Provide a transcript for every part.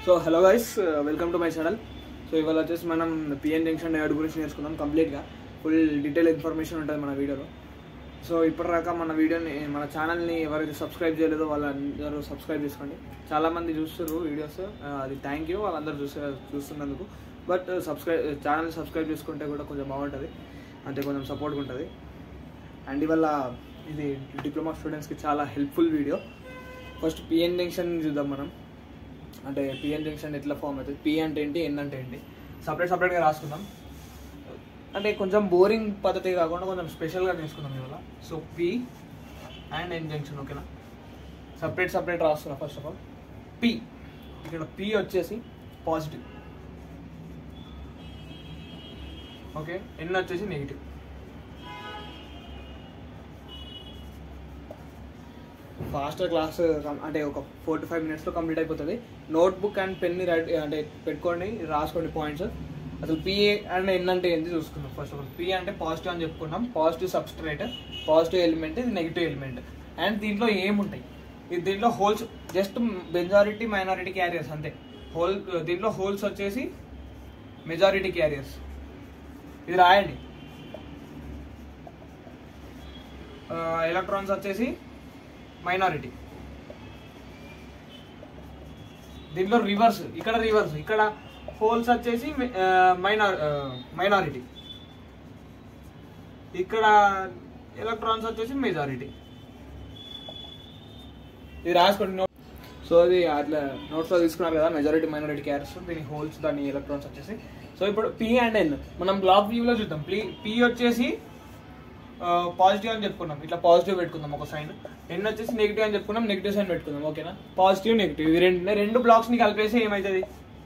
so hello guys welcome to my channel so ఇవాళ వచ్చేసి మనం పిఎన్ జంక్షన్ డయోడ్ గురించి నేర్చుకుందాం కంప్లీట్గా ఫుల్ డీటెయిల్ ఇన్ఫర్మేషన్ ఉంటుంది మన వీడియోలో సో ఇప్పటిదాకా మన వీడియోని మన ఛానల్ని ఎవరైతే సబ్స్క్రైబ్ చేయలేదో వాళ్ళందరూ సబ్స్క్రైబ్ చేసుకోండి చాలామంది చూస్తారు వీడియోస్ అది థ్యాంక్ యూ వాళ్ళందరూ చూసే చూస్తున్నందుకు బట్ సబ్స్క్రైబ్ ఛానల్ సబ్స్క్రైబ్ చేసుకుంటే కూడా కొంచెం బాగుంటుంది అంటే కొంచెం సపోర్ట్గా ఉంటుంది అండ్ ఇవాళ ఇది డిప్లొమా స్టూడెంట్స్కి చాలా helpful video first PN junction చూద్దాం మనం అంటే పిఎన్ జంక్షన్ ఎట్లా ఫామ్ అవుతుంది పి అంటే ఏంటి ఎన్ అంటే ఏంటి సపరేట్ సపరేట్గా రాసుకుందాం అంటే కొంచెం బోరింగ్ పద్ధతి కాకుండా కొంచెం స్పెషల్గా నేర్చుకుందాం ఇవాళ so P and N junction ఓకేనా సపరేట్ సపరేట్ రాస్తున్నా ఫస్ట్ ఆఫ్ ఆల్ పి ఇక్కడ పి వచ్చేసి పాజిటివ్ ఓకే ఎన్ వచ్చేసి నెగిటివ్ ఫాస్ట్ క్లాస్ అంటే ఒక ఫోర్ టు ఫైవ్ మినిట్స్లో కంప్లీట్ అయిపోతుంది నోట్బుక్ అండ్ పెన్ని రైట్ అంటే పెట్టుకోండి రాసుకోండి పాయింట్స్ అసలు పి అండ్ ఎన్ అంటే ఏంటి చూసుకుందాం ఫస్ట్ ఆఫ్ ఆల్ పి అంటే పాజిటివ్ అని చెప్పుకున్నాం పాజిటివ్ సబ్స్ట్రేట్ పాజిటివ్ ఎలిమెంట్ ఇది నెగిటివ్ ఎలిమెంట్ అండ్ దీంట్లో ఏముంటాయి ఇది దీంట్లో holes just majority minority carriers అంతే హోల్ దీంట్లో హోల్స్ వచ్చేసి మెజారిటీ క్యారియర్స్ ఇది రాయండి ఎలక్ట్రాన్స్ వచ్చేసి మైనారిటీ దీంట్లో రివర్స్ ఇక్కడ రివర్స్ ఇక్కడ హోల్స్ వచ్చేసి మైనార్ మైనారిటీ ఇక్కడ ఎలక్ట్రాన్స్ వచ్చేసి మెజారిటీ ఇది రాసుకోండి నోట్ సో ఇది అట్లా నోట్స్లో తీసుకున్నారు కదా మెజారిటీ మైనారిటీ క్యారెక్టర్స్ దీని హోల్స్ దాని ఎలక్ట్రాన్స్ వచ్చేసి సో ఇప్పుడు పి అండ్ ఎన్ మనం బ్లాక్ వ్యూలో చూద్దాం పి పి వచ్చేసి పాజిటివ్ అని చెప్పుకున్నాం ఇట్లా పాజిటివ్ పెట్టుకుందాం ఒక సైన్ ఎన్ వచ్చేసి నెగిటివ్ అని చెప్పుకున్నాం నెగిటివ్ సైన్ పెట్టుకుందాం ఓకేనా పాజిటివ్ నెగిటివ్ ఇవి రెండు రెండు బ్లాక్స్ ని కలిపేసి ఏమవుతుంది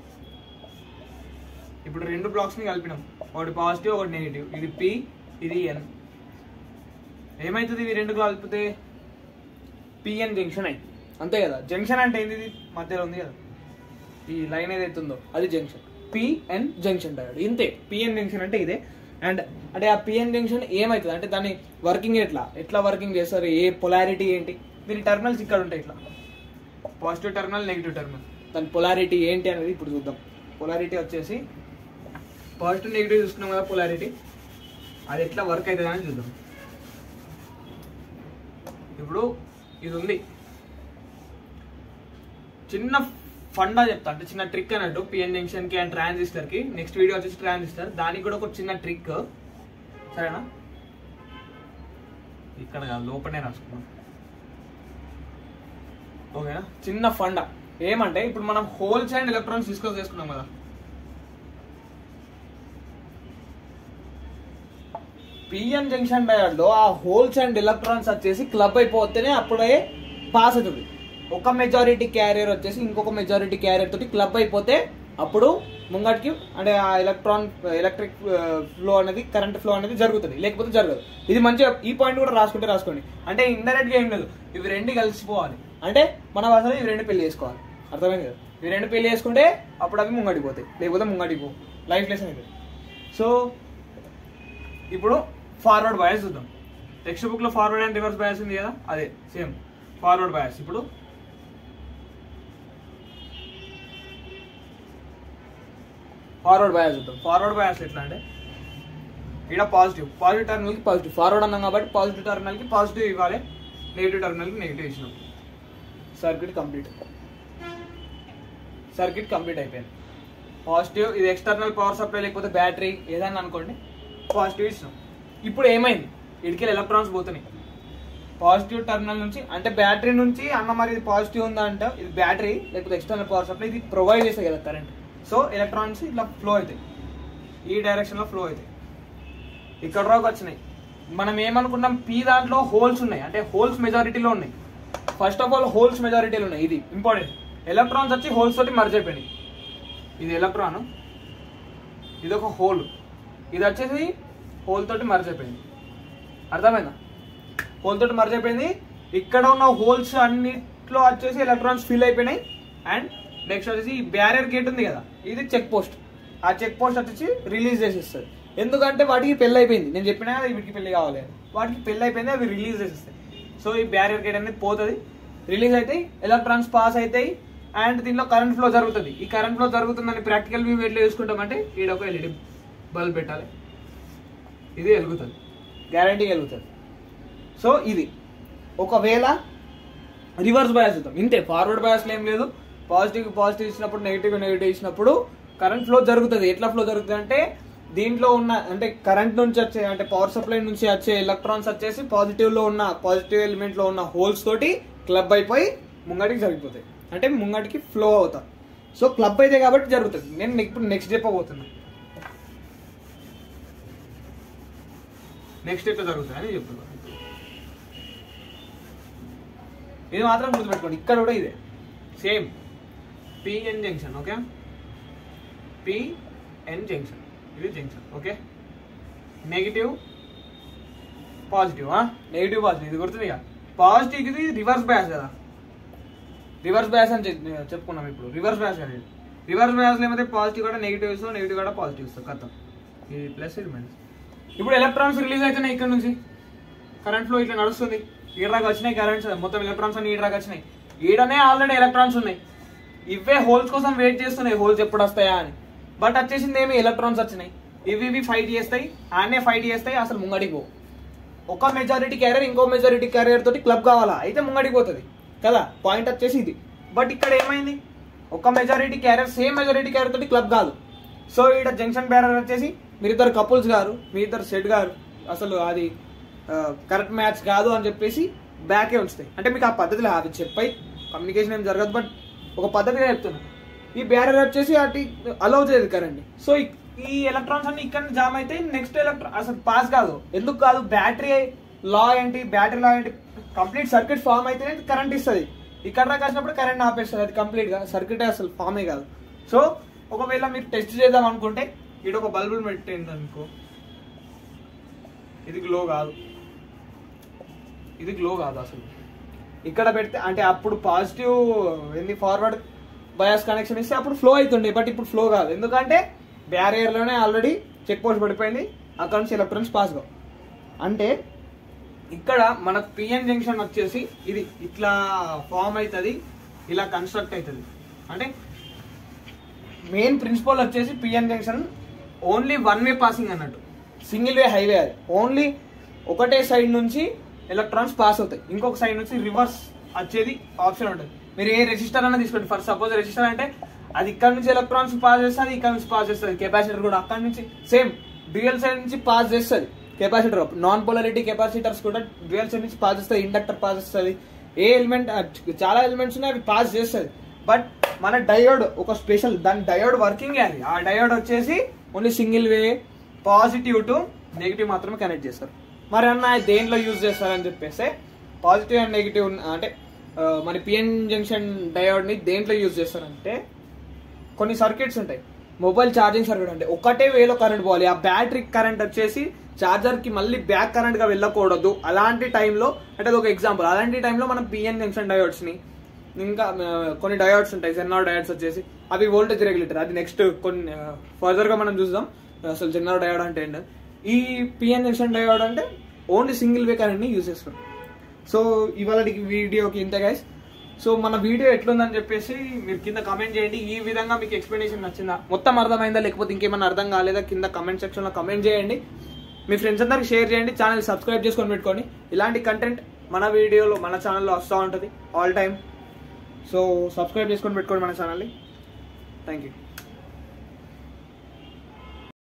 ఇప్పుడు రెండు బ్లాక్స్ ని కలిపినాం ఒకటి పాజిటివ్ ఒకటి నెగిటివ్ ఇది పి ఇది ఎన్ ఏమవుతుంది ఇవి రెండు కలిపితే పిఎన్ జంక్షన్ అయింది అంతే కదా జంక్షన్ అంటే ఏంది ఇది మధ్యలో ఉంది కదా ఈ లైన్ ఏదైతే ఉందో అది జంక్షన్ పిఎన్ జంక్షన్ డయోడ్ ఇంతే పిఎన్ జంక్షన్ అంటే ఇదే అండ్ అంటే ఆ పిఎన్ జంక్షన్ ఏమవుతుంది అంటే దాని వర్కింగ్ ఎట్లా ఎట్లా వర్కింగ్ చేస్తారు ఏ పొలారిటీ ఏంటి దీని టర్మినల్స్ ఇక్కడ ఉంటాయి ఇట్లా పాజిటివ్ టర్మినల్ నెగిటివ్ టర్మినల్ దాని పొలారిటీ ఏంటి అనేది ఇప్పుడు చూద్దాం పొలారిటీ వచ్చేసి పాజిటివ్ నెగిటివ్ చూసుకున్నాం కదా పొలారిటీ అది ఎట్లా వర్క్ అవుతుంది అని చూద్దాం ఇప్పుడు ఇది ఉంది చిన్న ఫండా చెప్తా అంటే చిన్న ట్రిక్ అన్నట్టు పిఎన్ జంక్షన్ కి అండ్ ట్రాన్సిస్టర్ కి నెక్స్ట్ వీడియో వచ్చేసి ట్రాన్సిస్టర్ దానికి కూడా ఒక చిన్న ట్రిక్ సరేనా ఇక్కడ కాదు లోపలనే రాసుకున్నాం ఓకేనా చిన్న ఫండా ఏమంటే ఇప్పుడు మనం హోల్స్ అండ్ ఎలక్ట్రాన్స్ డిస్కస్ చేసుకున్నాం కదా పిఎన్ జంక్షన్ డయోడ్ లో ఆ హోల్స్ అండ్ ఎలక్ట్రాన్స్ వచ్చేసి క్లబ్ అయిపోతేనే అప్పుడే పాస్ అవుతుంది ఒక మెజారిటీ క్యారియర్ వచ్చేసి ఇంకొక మెజారిటీ క్యారియర్ తోటి క్లబ్ అయిపోతే అప్పుడు ముంగటికి అంటే ఆ ఎలక్ట్రాన్ ఎలక్ట్రిక్ ఫ్లో అనేది కరెంట్ ఫ్లో అనేది జరుగుతుంది లేకపోతే జరగదు ఇది మంచిగా ఈ పాయింట్ కూడా రాసుకుంటే రాసుకోండి అంటే ఇండైరెక్ట్ గా ఏం లేదు ఇవి రెండు కలిసిపోవాలి అంటే మనం అసలు ఇవి రెండు పెళ్లి చేసుకోవాలి అర్థమైంది కదా ఇవి రెండు పెళ్లి చేసుకుంటే అప్పుడు అవి ముంగడికి పోతాయి లేకపోతే ముంగడికి పో లైఫ్ లెసన్ ఇది సో ఇప్పుడు ఫార్వర్డ్ బయాస్ చూద్దాం టెక్స్ట్ బుక్ లో ఫార్వర్డ్ అండ్ రివర్స్ బయాస్ ఉంది కదా అదే సేమ్ ఫార్వర్డ్ బయాస్ ఇప్పుడు ఫార్వర్డ్ బయాస్ చూద్దాం ఫార్వర్డ్ బయాస్ ఎట్లా అంటే ఇక్కడ పాజిటివ్ పాజిటివ్ టర్మినల్కి పాజిటివ్ ఫార్వర్డ్ అన్నాం కాబట్టి పాజిటివ్ టర్మినల్కి పాజిటివ్ ఇవ్వాలి నెగిటివ్ టర్మినల్కి నెగిటివ్ ఇచ్చినాం సర్క్యూట్ కంప్లీట్ సర్క్యూట్ కంప్లీట్ అయిపోయింది పాజిటివ్ ఇది ఎక్స్టర్నల్ పవర్ సప్లై లేకపోతే బ్యాటరీ ఏదైనా అనుకోండి పాజిటివ్ ఇచ్చినాం ఇప్పుడు ఏమైంది ఇడికి ఎలక్ట్రాన్స్ పోతున్నాయి పాజిటివ్ టర్మినల్ నుంచి అంటే బ్యాటరీ నుంచి అన్న మరి ఇది పాజిటివ్ ఉందా అంటే ఇది బ్యాటరీ లేకపోతే ఎక్స్టర్నల్ పవర్ సప్లై ఇది ప్రొవైడ్ చేస్తాయి కదా కరెంట్ సో ఎలక్ట్రాన్స్ ఇట్లా ఫ్లో అవుతాయి ఈ డైరెక్షన్లో ఫ్లో అవుతాయి ఇక్కడ రాకు వచ్చినాయి మనం ఏమనుకున్నాం పీ దాంట్లో హోల్స్ ఉన్నాయి అంటే హోల్స్ మెజారిటీలో ఉన్నాయి ఫస్ట్ ఆఫ్ ఆల్ హోల్స్ మెజారిటీలో ఉన్నాయి ఇది ఇంపార్టెంట్ ఎలక్ట్రాన్స్ వచ్చి హోల్స్ తోటి మర్జ్ అయిపోయినాయి ఇది ఎలక్ట్రాన్ ఇది ఒక హోల్ ఇది వచ్చేసి హోల్ తోటి మర్జ్ అయిపోయింది అర్థమైందా హోల్ తోటి మర్జ్ అయిపోయింది ఇక్కడ ఉన్న హోల్స్ అన్నిట్లో వచ్చేసి ఎలక్ట్రాన్స్ ఫిల్ అయిపోయినాయి అండ్ నెక్స్ట్ వచ్చేసి ఈ బ్యారియర్ గేట్ ఉంది కదా ఇది చెక్ పోస్ట్ ఆ చెక్ పోస్ట్ వచ్చేసి రిలీజ్ చేసేస్తుంది ఎందుకంటే వాటికి పెళ్ళి అయిపోయింది నేను చెప్పినా కదా వీటికి పెళ్లి కావాలి అని వాటికి పెళ్ళి అయిపోయింది అవి రిలీజ్ చేసేస్తాయి సో ఈ బ్యారియర్ గేట్ అనేది పోతుంది రిలీజ్ అవుతాయి ఎలక్ట్రాన్స్ పాస్ అవుతాయి అండ్ దీనిలో కరెంట్ ఫ్లో జరుగుతుంది ఈ కరెంట్ ఫ్లో జరుగుతుందని ప్రాక్టికల్ వ్యూ ఎట్లా చూసుకుంటామంటే ఈడ ఒక ఎల్ఈడి బల్బ్ పెట్టాలి ఇది వెలుగుతుంది గ్యారంటీ వెలుగుతుంది సో ఇది ఒకవేళ రివర్స్ బయాస్ ఇద్దాం ఇంతే ఫార్వర్డ్ బయాస్లో ఏం లేదు పాజిటివ్ పాజిటివ్ ఇచ్చినప్పుడు నెగిటివ్ నెగిటివ్ ఇచ్చినప్పుడు కరెంట్ ఫ్లో జరుగుతుంది ఎట్లా ఫ్లో జరుగుతుంది అంటే దీంట్లో ఉన్న అంటే కరెంట్ నుంచి వచ్చే అంటే పవర్ సప్లై నుంచి వచ్చే ఎలక్ట్రాన్స్ వచ్చేసి పాజిటివ్ లో ఉన్న పాజిటివ్ ఎలిమెంట్ లో ఉన్న హోల్స్ తోటి క్లబ్ అయిపోయి ముంగటికి జరిగిపోతాయి అంటే ముంగటికి ఫ్లో అవుతాయి సో క్లబ్ అయితే కాబట్టి జరుగుతుంది నేను ఇప్పుడు నెక్స్ట్ చెప్పబోతున్నా నెక్స్ట్ ఎట్లా జరుగుతుంది అని చెప్తున్నాను ఇది మాత్రం గుర్తుపెట్టుకోండి ఇక్కడ కూడా ఇదే same PN junction okay PN junction ఇది junction okay negative positive negative positive ఇది గుర్తుంది ఇక పాజిటివ్ ఇది రివర్స్ బ్యాస్ కదా రివర్స్ బ్యాస్ అని చెప్- చెప్పుకున్నాం ఇప్పుడు రివర్స్ బ్యాస్ అనేది రివర్స్ బ్యాస్ ఏమైతే పాజిటివ్ కూడా నెగిటివ్ ఇస్తాం నెగిటివ్ కూడా పాజిటివ్ ఇస్తాం కథం ఇది ప్లస్ ఇది మైనస్ ఇప్పుడు ఎలక్ట్రాన్స్ రిలీజ్ అవుతున్నాయి ఇక్కడ నుంచి కరెంట్ ఫ్లో ఇట్లా నడుస్తుంది ఈడరాగా వచ్చినాయి కరెంట్స్ మొత్తం ఎలక్ట్రాన్స్ అన్ని ఈడరాగా వచ్చినాయి ఈడనే ఆల్రెడీ ఎలక్ట్రాన్స్ ఉన్నాయి ఇవే హోల్స్ కోసం వెయిట్ చేస్తున్నాయి హోల్స్ ఎప్పుడు వస్తాయా అని బట్ వచ్చేసింది ఏమి ఎలక్ట్రాన్స్ వచ్చినాయి ఇవి ఇవి ఫైట్ చేస్తాయి ఆనే ఫైట్ చేస్తాయి అసలు ముంగడికి పోవు ఒక మెజారిటీ క్యారియర్ ఇంకో మెజారిటీ క్యారియర్ తోటి క్లబ్ కావాలా అయితే ముంగడికి పోతుంది కదా పాయింట్ వచ్చేసి ఇది బట్ ఇక్కడ ఏమైంది ఒక majority carrier same majority carrier తోటి క్లబ్ కాదు సో ఇక్కడ జంక్షన్ బ్యారర్ వచ్చేసి మీరిద్దరు కపుల్స్ గారు మీ ఇద్దరు సెట్ గారు అసలు అది కరెక్ట్ మ్యాచ్ కాదు అని చెప్పేసి బ్యాకే ఉంచుతాయి అంటే మీకు ఆ పద్ధతిలో అది చెప్పాయి కమ్యూనికేషన్ ఏం జరగదు బట్ ఒక పద్ధతిగా చెప్తున్నా ఈ బ్యారర్ వచ్చేసి అటు అలౌ చేయదు కరెంట్ సో ఈ- ఈ ఎలక్ట్రాన్స్ అన్ని ఇక్కడ జామ్ అయితే నెక్స్ట్ ఎలక్ట్రాన్ అసలు పాస్ కాదు ఎందుకు కాదు బ్యాటరీ లా ఏంటి బ్యాటరీ లా ఏంటి కంప్లీట్ సర్క్యూట్ ఫామ్ అయితేనే కరెంట్ ఇస్తుంది ఇక్కడ దాకా వచ్చినప్పుడు కరెంట్ ఆపేస్తుంది అది కంప్లీట్ గా సర్క్యూట్ అసలు ఫామే కాదు సో ఒకవేళ మీరు టెస్ట్ చేద్దాం అనుకుంటే ఇక్కడ ఒక బల్బులు పెట్టింది అనుకో ఇది గ్లో కాదు ఇది గ్లో కాదు అసలు ఇక్కడ పెడితే అంటే అప్పుడు పాజిటివ్ ఏంది ఫార్వర్డ్ బయాస్ కనెక్షన్ ఇస్తే అప్పుడు ఫ్లో అవుతుండే బట్ ఇప్పుడు ఫ్లో కాదు ఎందుకంటే barrier లోనే ఆల్రెడీ చెక్ పోస్ట్ పడిపోయింది అక్కడ నుంచి ఎలక్ట్రాన్స్ పాస్ కావు అంటే ఇక్కడ మన పిఎన్ జంక్షన్ వచ్చేసి ఇది ఇట్లా ఫామ్ అవుతుంది ఇలా కన్స్ట్రక్ట్ అవుతుంది అంటే మెయిన్ ప్రిన్సిపల్ వచ్చేసి PN junction only one way passing అన్నట్టు సింగిల్ వే హైవే అది ఓన్లీ ఒకటే సైడ్ నుంచి ఎలక్ట్రాన్స్ పాస్ అవుతాయి ఇంకొక సైడ్ నుంచి రివర్స్ వచ్చేది ఆప్షన్ ఉంటుంది మీరు ఏ రెసిస్టర్ అన్న తీసుకోండి ఫర్ సపోజ్ రెసిస్టర్ అంటే అది ఇక్కడ నుంచి ఎలక్ట్రాన్స్ పాస్ చేస్తుంది ఇక్కడ నుంచి పాస్ చేస్తుంది కెపాసిటర్ కూడా అక్కడ నుంచి సేమ్ డ్యూయల్ సైడ్ నుంచి పాస్ చేస్తుంది కెపాసిటర్ నాన్ పోలారిటీ కెపాసిటర్స్ కూడా డ్యూయల్ సైడ్ నుంచి పాస్ చేస్తుంది ఇండక్టర్ పాస్ చేస్తుంది ఏ ఎలిమెంట్ చాలా ఎలిమెంట్స్ ఉన్నాయి అవి పాస్ చేస్తుంది బట్ మన డయోడ్ ఒక స్పెషల్ దాని డయోడ్ వర్కింగ్ అది ఆ డయోడ్ వచ్చేసి only single way positive to negative మాత్రమే కనెక్ట్ చేస్తారు మరి అన్న దేంట్లో యూజ్ చేస్తారని చెప్పేసి పాజిటివ్ అండ్ నెగిటివ్ అంటే ఆ, మన పిఎన్ జంక్షన్ డయోడ్ ని దేంట్లో యూజ్ చేస్తారంటే కొన్ని సర్క్యూట్స్ ఉంటాయి మొబైల్ ఛార్జింగ్ సర్క్యూట్ అంటే ఒకటే వేలో కరెంట్ పోవాలి ఆ బ్యాటరీ కరెంట్ వచ్చేసి చార్జర్ కి మళ్ళీ బ్యాక్ కరెంట్ గా వెళ్ళకూడదు అలాంటి టైంలో అంటే అది ఒక ఎగ్జాంపుల్ అలాంటి టైంలో మనం పిఎన్ జంక్షన్ డయోడ్స్ ని ఇంకా ఆ, కొన్ని డయోడ్స్ ఉంటాయి జెన్నార్ డయోడ్స్ వచ్చేసి అవి వోల్టేజ్ రెగ్యులేటర్ అది నెక్స్ట్ కొన్ని ఫర్దర్ గా మనం చూద్దాం అసలు జెన్నార్ డయోడ్ అంటే ఏంటి ఈ పిఎన్ జంక్షన్ డయోడ్ అంటే ఓన్లీ సింగిల్ వే కరెంట్ ని యూజ్ చేస్తాం సో ఇవాళ వీడియోకి ఇంత గైస్ సో మన వీడియో ఎట్లుందని చెప్పేసి మీరు కింద కమెంట్ చేయండి ఈ విధంగా మీకు ఎక్స్ప్లెనేషన్ నచ్చిందా మొత్తం అర్థమైందా లేకపోతే ఇంకేమైనా అర్థం కాలేదా కింద కమెంట్ సెక్షన్లో కమెంట్ చేయండి మీ ఫ్రెండ్స్ అందరికి షేర్ చేయండి ఛానల్ సబ్స్క్రైబ్ చేసుకొని పెట్టుకోండి ఇలాంటి కంటెంట్ మన వీడియోలో మన ఛానల్లో వస్తూ ఉంటుంది ఆల్ టైమ్ సో సబ్స్క్రైబ్ చేసుకొని పెట్టుకోండి మన ఛానల్ని థ్యాంక్ యూ